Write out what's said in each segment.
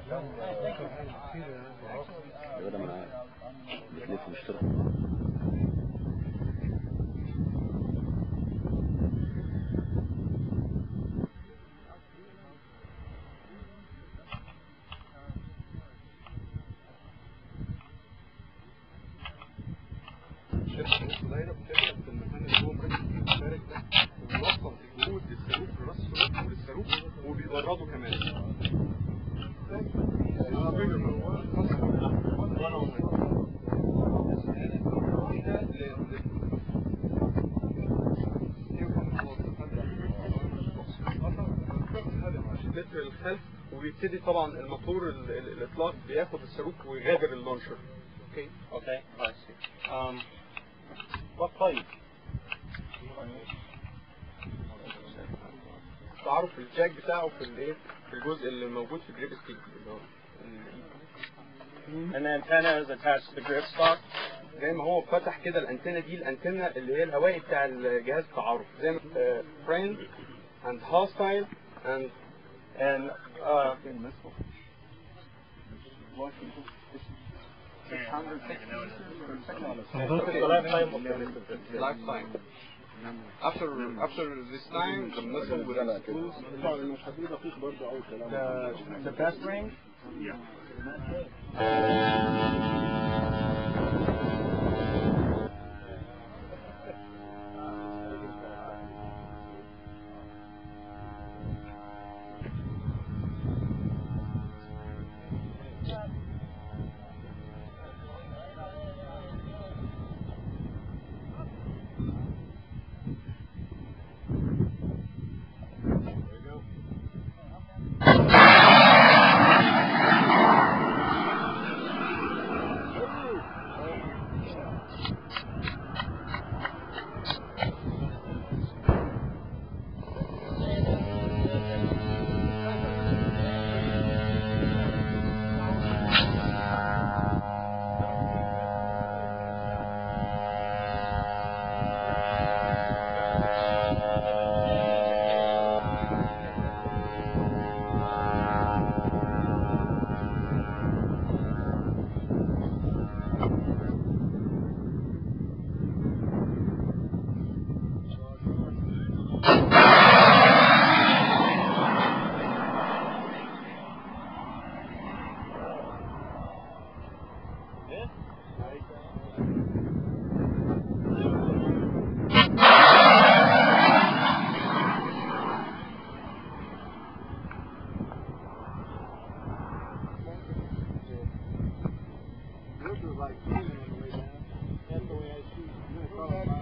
يا جدع ما انا عارف بتلف مشترك شركة نص دايرة بتبدأ في المكان اللي هو مركز المشارك ده وبيوصل الجهود للصاروخ لراس الصاروخ وللصاروخ وبيبرده كمان متر الخلف وبيبتدي طبعا الموتور ال- ال- الاطلاق بياخد الصاروخ ويغادر اللونشر اوكي Okay, I see. Um, what type? تعرف الجاك بتاعه في الايه في الجزء اللي موجود في جريب ستيك اللي هو ال- And the antenna is attached to the grip stock. زي ما هو فتح كده الانتنه دي الانتنه اللي هي الهوائي بتاع الجهاز التعارف زي ما فريند and hostile and And uh, lifetime. After after this time the missile will explode the, the best range?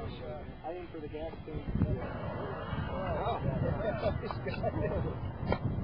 I aim for the gas tank.